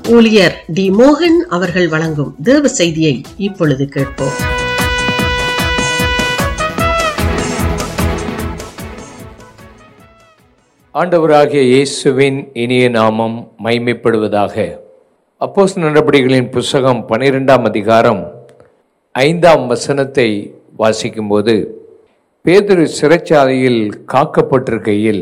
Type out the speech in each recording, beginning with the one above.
ஊழியர் டி மோகன் அவர்கள் வழங்கும் தேவ செய்தியை இப்பொழுது கேட்போம் ஆண்டவராகிய இயேசுவின் இனிய நாமம் மைமைப்படுவதாக அப்போஸ் நடபடிகளின் புஸ்தகம் பனிரெண்டாம் அதிகாரம் ஐந்தாம் வசனத்தை வாசிக்கும்போது பேதுரு சிறைச்சாலையில் காக்கப்பட்டிருக்கையில்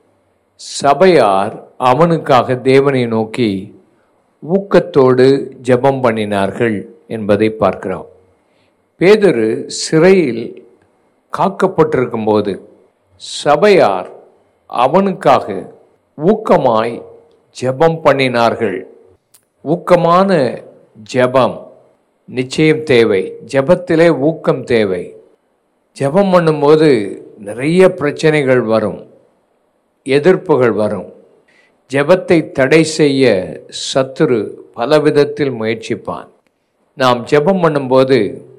சபையார் அவனுக்காக தேவனை நோக்கி ஊக்கத்தோடு ஜெபம் பண்ணினார்கள் என்பதை பார்க்கிறோம் பேதுரு சிறையில் காக்கப்பட்டிருக்கும்போது சபையார் அவனுக்காக ஊக்கமாய் ஜெபம் பண்ணினார்கள் ஊக்கமான ஜெபம் நிச்சயம் தேவை ஜெபத்திலே ஊக்கம் தேவை ஜெபம் பண்ணும்போது நிறைய பிரச்சனைகள் வரும் எதிர்ப்புகள் வரும் ஜெபத்தை தடை செய்ய சத்துரு பலவிதத்தில் முயற்சிப்பான் நாம் ஜெபம் பண்ணும்போது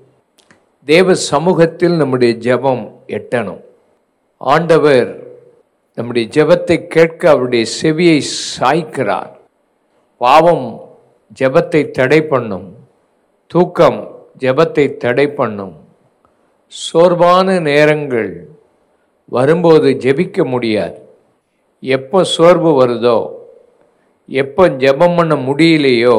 தேவ சமூகத்தில் நம்முடைய ஜெபம் எட்டணும் ஆண்டவர் நம்முடைய ஜெபத்தை கேட்க அவருடைய செவியை சாய்க்கிறார் பாவம் ஜெபத்தை தடை பண்ணும் தூக்கம் ஜெபத்தை தடை பண்ணும் சோர்வான நேரங்கள் வரும்போது ஜெபிக்க முடியாது எப்போ சோர்வு வருதோ எப்போ ஜெபம் பண்ண முடியலையோ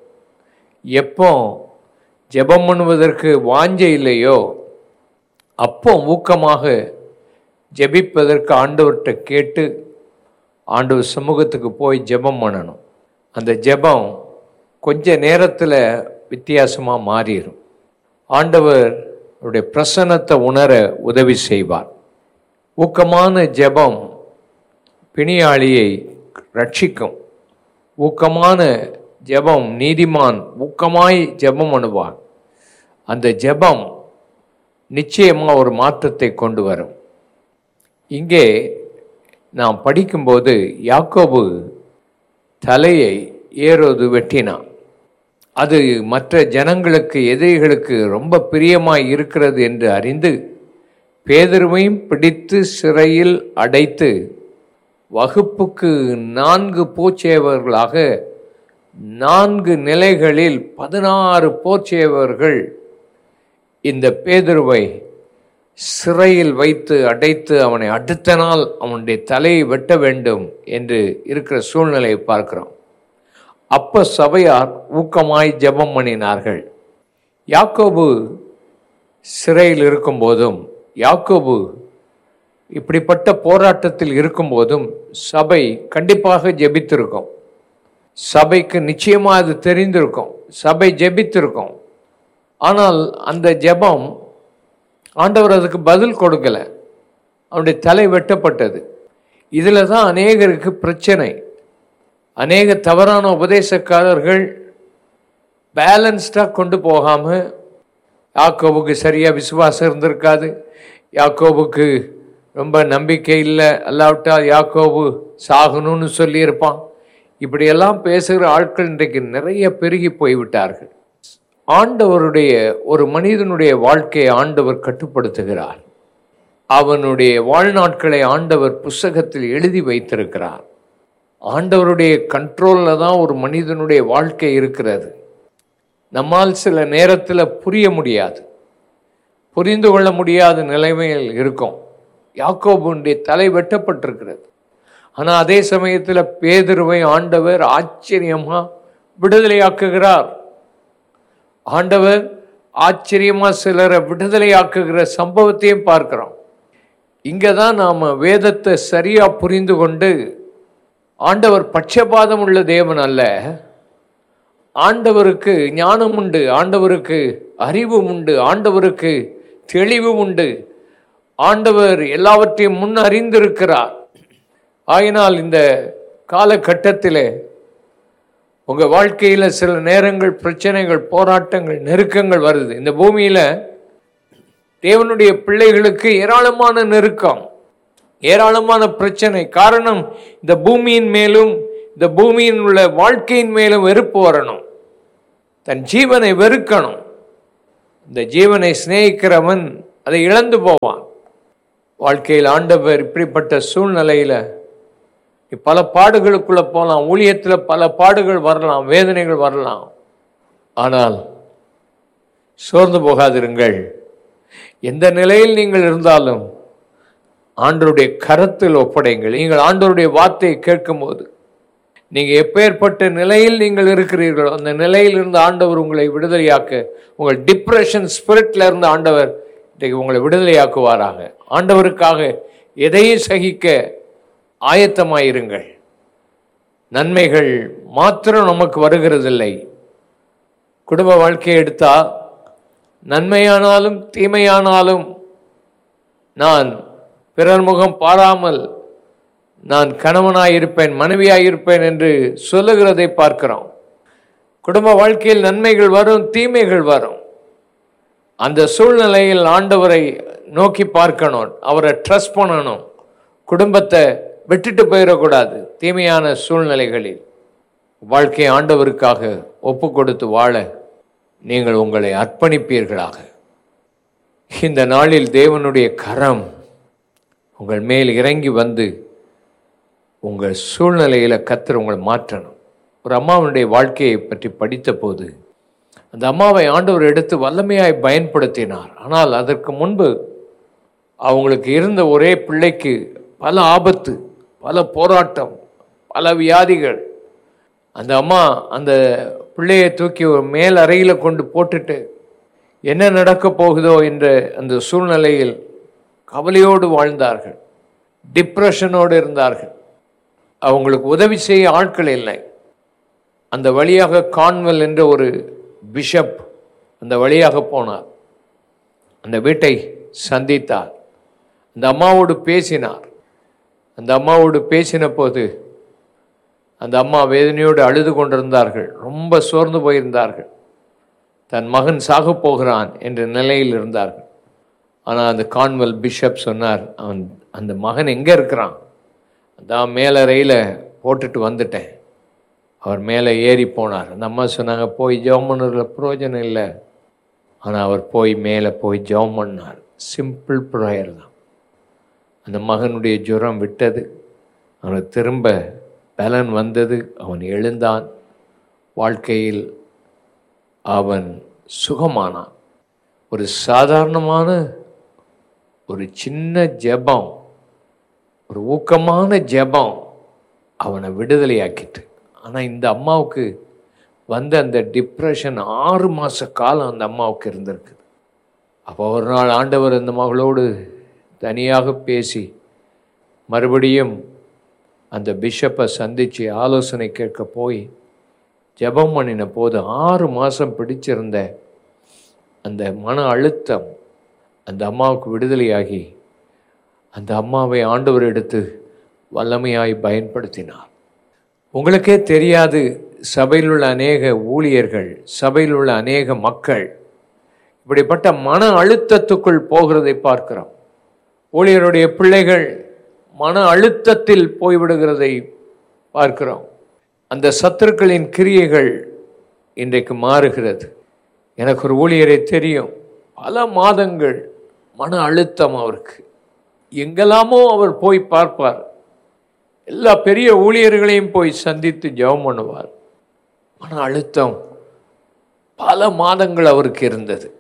எப்போ ஜெபம் பண்ணுவதற்கு வாஞ்சை இல்லையோ அப்போ ஊக்கமாக ஜெபிப்பதற்கு ஆண்டவர்கிட்ட கேட்டு ஆண்டவர் சமூகத்துக்கு போய் ஜெபம் பண்ணணும் அந்த ஜெபம் கொஞ்ச நேரத்தில் வித்தியாசமாக மாறிடும் ஆண்டவர் அவருடைய பிரசன்னத்தை உணர உதவி செய்வார் ஊக்கமான ஜெபம் பிணியாளியை ரட்சிக்கும் ஊக்கமான ஜெபம் நீதிமான் ஊக்கமாய் ஜெபம் பண்ணுவான் அந்த ஜெபம் நிச்சயமாக ஒரு மாற்றத்தை கொண்டு வரும் இங்கே நாம் படிக்கும்போது யாக்கோபு தலையை ஏரோது வெட்டினான் அது மற்ற ஜனங்களுக்கு எதிரிகளுக்கு ரொம்ப பிரியமாய் இருக்கிறது என்று அறிந்து பேதருவையும் பிடித்து சிறையில் அடைத்து வகுப்புக்கு நான்கு போச்சேவர்களாக நான்கு நிலைகளில் பதினாறு போச்சேவர்கள் இந்த பேதுருவை சிறையில் வைத்து அடைத்து அவனை அடுத்த நாள் அவனுடைய தலையை வெட்ட வேண்டும் என்று இருக்கிற சூழ்நிலையை பார்க்கிறோம் அப்ப சபையார் ஊக்கமாய் ஜெபம் பண்ணினார்கள் யாக்கோபு சிறையில் இருக்கும்போதும் யாக்கோபு இப்படிப்பட்ட போராட்டத்தில் இருக்கும்போதும் சபை கண்டிப்பாக ஜெபித்திருக்கும் சபைக்கு நிச்சயமா அது தெரிந்திருக்கும் சபை ஜெபித்திருக்கும் ஆனால் அந்த ஜெபம் ஆண்டவர் அதுக்கு பதில் கொடுக்கல அவனுடைய தலை வெட்டப்பட்டது இதில் தான் அநேகருக்கு பிரச்சனை அநேக தவறான உபதேசக்காரர்கள் பேலன்ஸ்டாக கொண்டு போகாமல் யாக்கோபுக்கு சரியாக விசுவாசம் இருந்திருக்காது யாக்கோபுக்கு ரொம்ப நம்பிக்கை இல்லை அல்லாவிட்டால் யாக்கோபு சாகணும்னு சொல்லியிருப்பான் இப்படியெல்லாம் பேசுகிற ஆட்கள் இன்றைக்கு நிறைய பெருகி போய்விட்டார்கள் ஆண்டவருடைய ஒரு மனிதனுடைய வாழ்க்கையை ஆண்டவர் கட்டுப்படுத்துகிறார் அவனுடைய வாழ்நாட்களை ஆண்டவர் புஸ்தகத்தில் எழுதி வைத்திருக்கிறார் ஆண்டவருடைய கண்ட்ரோலில் தான் ஒரு மனிதனுடைய வாழ்க்கை இருக்கிறது நம்மால் சில நேரத்தில் புரிய முடியாது புரிந்து கொள்ள முடியாத நிலைமையில் இருக்கும் யாக்கோபுடைய தலை வெட்டப்பட்டிருக்கிறது ஆனால் அதே சமயத்தில் பேதுருவை ஆண்டவர் ஆச்சரியமாக விடுதலையாக்குகிறார் ஆண்டவர் ஆச்சரியமாக சிலரை விடுதலையாக்குகிற சம்பவத்தையும் பார்க்கிறோம் இங்கே தான் நாம் வேதத்தை சரியாக புரிந்து கொண்டு ஆண்டவர் பட்சபாதம் உள்ள தேவன் அல்ல ஆண்டவருக்கு ஞானம் உண்டு ஆண்டவருக்கு அறிவு உண்டு ஆண்டவருக்கு தெளிவு உண்டு ஆண்டவர் எல்லாவற்றையும் முன் அறிந்திருக்கிறார் ஆயினால் இந்த காலகட்டத்தில் உங்கள் வாழ்க்கையில் சில நேரங்கள் பிரச்சனைகள் போராட்டங்கள் நெருக்கங்கள் வருது இந்த பூமியில் தேவனுடைய பிள்ளைகளுக்கு ஏராளமான நெருக்கம் ஏராளமான பிரச்சனை காரணம் இந்த பூமியின் மேலும் இந்த பூமியின் உள்ள வாழ்க்கையின் மேலும் வெறுப்பு வரணும் தன் ஜீவனை வெறுக்கணும் இந்த ஜீவனை சிநேகிக்கிறவன் அதை இழந்து போவான் வாழ்க்கையில் ஆண்டவர் இப்படிப்பட்ட சூழ்நிலையில் நீ பல பாடுகளுக்குள்ள போகலாம் ஊழியத்தில் பல பாடுகள் வரலாம் வேதனைகள் வரலாம் ஆனால் சோர்ந்து போகாதிருங்கள் எந்த நிலையில் நீங்கள் இருந்தாலும் ஆண்டவருடைய கரத்தில் ஒப்படைங்கள் நீங்கள் ஆண்டவருடைய வார்த்தையை கேட்கும்போது நீங்க எப்பேற்பட்ட நிலையில் நீங்கள் இருக்கிறீர்களோ அந்த நிலையில் இருந்து ஆண்டவர் உங்களை விடுதலையாக்க உங்கள் டிப்ரெஷன் ஸ்பிரிட்ல இருந்து ஆண்டவர் இன்றைக்கு உங்களை விடுதலையாக்குவாராக ஆண்டவருக்காக எதையும் சகிக்க ஆயத்தமாயிருங்கள் நன்மைகள் மாத்திரம் நமக்கு வருகிறதில்லை குடும்ப வாழ்க்கையை எடுத்தா நன்மையானாலும் தீமையானாலும் நான் பிறர் முகம் பாராமல் நான் கணவனாயிருப்பேன் மனைவியாயிருப்பேன் என்று சொல்லுகிறதை பார்க்கிறோம் குடும்ப வாழ்க்கையில் நன்மைகள் வரும் தீமைகள் வரும் அந்த சூழ்நிலையில் ஆண்டவரை நோக்கி பார்க்கணும் அவரை ட்ரஸ்ட் பண்ணணும் குடும்பத்தை விட்டுட்டு போயிடக்கூடாது தீமையான சூழ்நிலைகளில் வாழ்க்கை ஆண்டவருக்காக ஒப்பு கொடுத்து வாழ நீங்கள் உங்களை அர்ப்பணிப்பீர்களாக இந்த நாளில் தேவனுடைய கரம் உங்கள் மேல் இறங்கி வந்து உங்கள் சூழ்நிலையில் கத்தர் உங்களை மாற்றணும் ஒரு அம்மாவனுடைய வாழ்க்கையை பற்றி படித்த போது அந்த அம்மாவை ஆண்டவர் எடுத்து வல்லமையாய் பயன்படுத்தினார் ஆனால் அதற்கு முன்பு அவங்களுக்கு இருந்த ஒரே பிள்ளைக்கு பல ஆபத்து பல போராட்டம் பல வியாதிகள் அந்த அம்மா அந்த பிள்ளையை தூக்கி ஒரு மேல் அறையில் கொண்டு போட்டுட்டு என்ன நடக்கப் போகுதோ என்ற அந்த சூழ்நிலையில் கவலையோடு வாழ்ந்தார்கள் டிப்ரெஷனோடு இருந்தார்கள் அவங்களுக்கு உதவி செய்ய ஆட்கள் இல்லை அந்த வழியாக கான்வெல் என்ற ஒரு பிஷப் அந்த வழியாக போனார் அந்த வீட்டை சந்தித்தார் அந்த அம்மாவோடு பேசினார் அந்த அம்மாவோடு பேசின போது அந்த அம்மா வேதனையோடு அழுது கொண்டிருந்தார்கள் ரொம்ப சோர்ந்து போயிருந்தார்கள் தன் மகன் சாக போகிறான் என்ற நிலையில் இருந்தார்கள் ஆனால் அந்த கான்வெல் பிஷப் சொன்னார் அவன் அந்த மகன் எங்கே இருக்கிறான் அதான் மேலே ரயில போட்டுட்டு வந்துட்டேன் அவர் மேலே ஏறி போனார் அந்த அம்மா சொன்னாங்க போய் ஜெபம் பண்ணுறதுல பிரயோஜனம் இல்லை ஆனால் அவர் போய் மேலே போய் ஜெபம் பண்ணார் சிம்பிள் ப்ரேயர் தான் அந்த மகனுடைய ஜுரம் விட்டது அவனுக்கு திரும்ப பலன் வந்தது அவன் எழுந்தான் வாழ்க்கையில் அவன் சுகமானான் ஒரு சாதாரணமான ஒரு சின்ன ஜெபம் ஒரு ஊக்கமான ஜெபம் அவனை விடுதலையாக்கிட்டு ஆனால் இந்த அம்மாவுக்கு வந்த அந்த டிப்ரெஷன் ஆறு மாத காலம் அந்த அம்மாவுக்கு இருந்திருக்குது அப்போ ஒரு நாள் ஆண்டவர் அந்த மகளோடு தனியாக பேசி மறுபடியும் அந்த பிஷப்பை சந்தித்து ஆலோசனை கேட்க போய் ஜெபம் பண்ணின போது ஆறு மாதம் பிடிச்சிருந்த அந்த மன அழுத்தம் அந்த அம்மாவுக்கு விடுதலையாகி அந்த அம்மாவை ஆண்டவர் எடுத்து வல்லமையாய் பயன்படுத்தினார் உங்களுக்கே தெரியாது சபையில் உள்ள அநேக ஊழியர்கள் சபையில் உள்ள அநேக மக்கள் இப்படிப்பட்ட மன அழுத்தத்துக்குள் போகிறதை பார்க்கிறோம் ஊழியருடைய பிள்ளைகள் மன அழுத்தத்தில் போய்விடுகிறதை பார்க்கிறோம் அந்த சத்துருக்களின் கிரியைகள் இன்றைக்கு மாறுகிறது எனக்கு ஒரு ஊழியரை தெரியும் பல மாதங்கள் மன அழுத்தம் அவருக்கு எங்கெல்லாமோ அவர் போய் பார்ப்பார் எல்லா பெரிய ஊழியர்களையும் போய் சந்தித்து ஜெபம் பண்ணுவார் மன அழுத்தம் பல மாதங்கள் அவருக்கு இருந்தது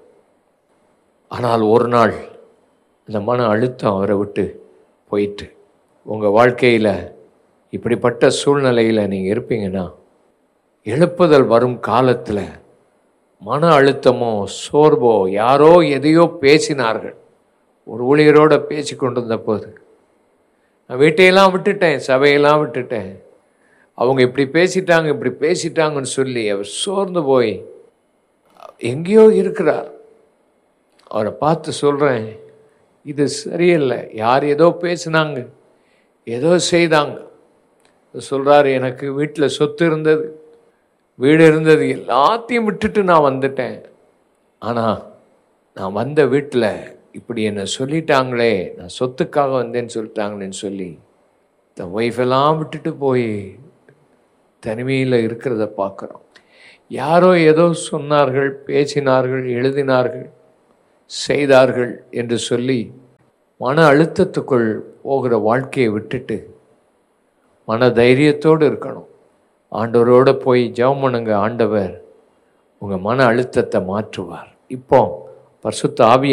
ஆனால் ஒரு நாள் அந்த மன அழுத்தம் அவரை விட்டு போயிட்டு உங்கள் வாழ்க்கையில் இப்படிப்பட்ட சூழ்நிலையில் நீங்கள் இருப்பீங்கன்னா எழுப்புதல் வரும் காலத்தில் மன அழுத்தமோ சோர்வோ யாரோ எதையோ பேசினார்கள் ஒரு ஊழியரோட பேசி கொண்டிருந்த போது நான் வீட்டையெல்லாம் விட்டுட்டேன் சபையெல்லாம் விட்டுட்டேன் அவங்க இப்படி பேசிட்டாங்க இப்படி பேசிட்டாங்கன்னு சொல்லி அவர் சோர்ந்து போய் எங்கேயோ இருக்கிறார் அவரை பார்த்து சொல்கிறேன் இது சரியில்லை யார் ஏதோ பேசினாங்க ஏதோ செய்தாங்க சொல்கிறாரு எனக்கு வீட்டில் சொத்து இருந்தது வீடு இருந்தது எல்லாத்தையும் விட்டுட்டு நான் வந்துட்டேன் ஆனால் நான் வந்த வீட்டில் இப்படி என்னை சொல்லிட்டாங்களே நான் சொத்துக்காக வந்தேன்னு சொல்லிட்டாங்களேன்னு சொல்லி தன் ஒய்ஃபெல்லாம் விட்டுட்டு போய் தனிமையில் இருக்கிறத பார்க்குறோம் யாரோ ஏதோ சொன்னார்கள் பேசினார்கள் எழுதினார்கள் செய்தார்கள் என்று சொல்லி மன அழுத்தத்துக்குள் போகிற வாழ்க்கையை விட்டுட்டு மன தைரியத்தோடு இருக்கணும் ஆண்டவரோட போய் ஜெபம் பண்ணுங்க ஆண்டவர் உங்கள் மன அழுத்தத்தை மாற்றுவார் இப்போ பரிசுத்த ஆவியை